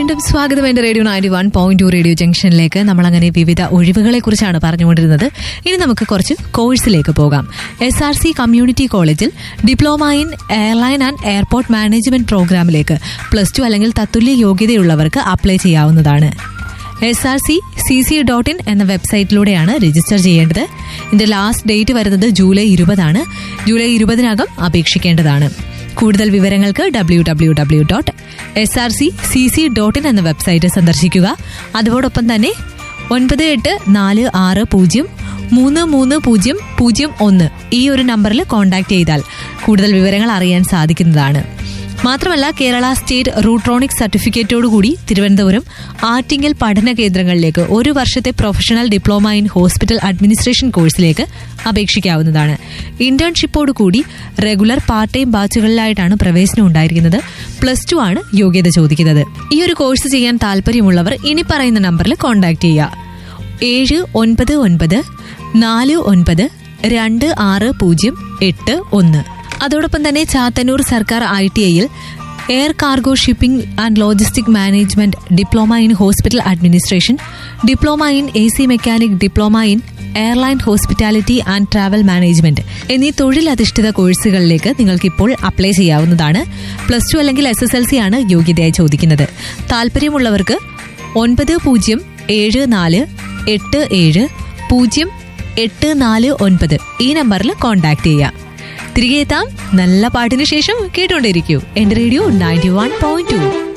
വീണ്ടും സ്വാഗതം എന്റെ radio ninety one point two radio ജംഗ്ഷനിലേക്ക് നമ്മൾ അങ്ങനെ വിവിധ ഒഴിവുകളെ കുറിച്ചാണ് പറഞ്ഞുകൊണ്ടിരുന്നത് ഇനി നമുക്ക് കുറച്ച് കോഴ്സിലേക്ക് പോകാം എസ് ആർ സി കമ്മ്യൂണിറ്റി കോളേജിൽ diploma in airline and airport management പ്രോഗ്രാമിലേക്ക് പ്ലസ് ടു അല്ലെങ്കിൽ തത്തുല്യ യോഗ്യതയുള്ളവർക്ക് അപ്ലൈ ചെയ്യാവുന്നതാണ് S R C C C dot in എന്ന വെബ്സൈറ്റിലൂടെയാണ് രജിസ്റ്റർ ചെയ്യേണ്ടത് ഇതിന്റെ ലാസ്റ്റ് ഡേറ്റ് വരുന്നത് ജൂലൈ ഇരുപതാണ് ജൂലൈ ഇരുപതിനകം അപേക്ഷിക്കേണ്ടതാണ് കൂടുതൽ വിവരങ്ങൾക്ക് W W W dot S R C C C dot in എന്ന വെബ്സൈറ്റ് സന്ദർശിക്കുക അതോടൊപ്പം തന്നെ ഒൻപത് എട്ട് നാല് ആറ് പൂജ്യം മൂന്ന് മൂന്ന് പൂജ്യം പൂജ്യം ഒന്ന് ഈ ഒരു നമ്പറിൽ കോൺടാക്ട് ചെയ്താൽ കൂടുതൽ വിവരങ്ങൾ അറിയാൻ സാധിക്കുന്നതാണ് മാത്രമല്ല കേരള സ്റ്റേറ്റ് റൂട്രോണിക് സർട്ടിഫിക്കറ്റോടുകൂടി തിരുവനന്തപുരം ആറ്റിങ്ങൽ പഠന കേന്ദ്രങ്ങളിലേക്ക് ഒരു വർഷത്തെ professional diploma in hospital administration കോഴ്സിലേക്ക് അപേക്ഷിക്കാവുന്നതാണ് ഇന്റേൺഷിപ്പോട് കൂടി റെഗുലർ പാർട്ട് ടൈം ബാച്ചുകളിലായിട്ടാണ് പ്രവേശനം ഉണ്ടായിരിക്കുന്നത് പ്ലസ് ടു ആണ് യോഗ്യത ചോദിക്കുന്നത് ഈ ഒരു കോഴ്സ് ചെയ്യാൻ താല്പര്യമുള്ളവർ ഇനി പറയുന്ന നമ്പറിൽ കോൺടാക്ട് ചെയ്യുക ഏഴ് ഒൻപത് ഒൻപത് നാല് ഒൻപത് രണ്ട് ആറ് പൂജ്യം എട്ട് ഒന്ന് അതോടൊപ്പം തന്നെ ചാത്തന്നൂർ സർക്കാർ ഐ ടി ഐയിൽ air cargo shipping and logistic management diploma in hospital administration diploma in A C mechanic diploma in airline hospitality and travel management എന്നീ തൊഴിലധിഷ്ഠിത കോഴ്സുകളിലേക്ക് നിങ്ങൾക്ക് ഇപ്പോൾ അപ്ലൈ ചെയ്യാവുന്നതാണ് പ്ലസ് ടു അല്ലെങ്കിൽ എസ് എസ് എൽ സി ആണ് യോഗ്യതയായി ചോദിക്കുന്നത് താല്പര്യമുള്ളവർക്ക് ഒൻപത് പൂജ്യം ഏഴ് നാല് എട്ട് ഏഴ് പൂജ്യം എട്ട് നാല് ഒൻപത് ഈ നമ്പറിൽ കോൺടാക്ട് ചെയ്യാം തിരികെ എത്താം നല്ല പാട്ടിന് ശേഷം കേട്ടോണ്ടിരിക്കൂ എന്റെ radio ninety one point to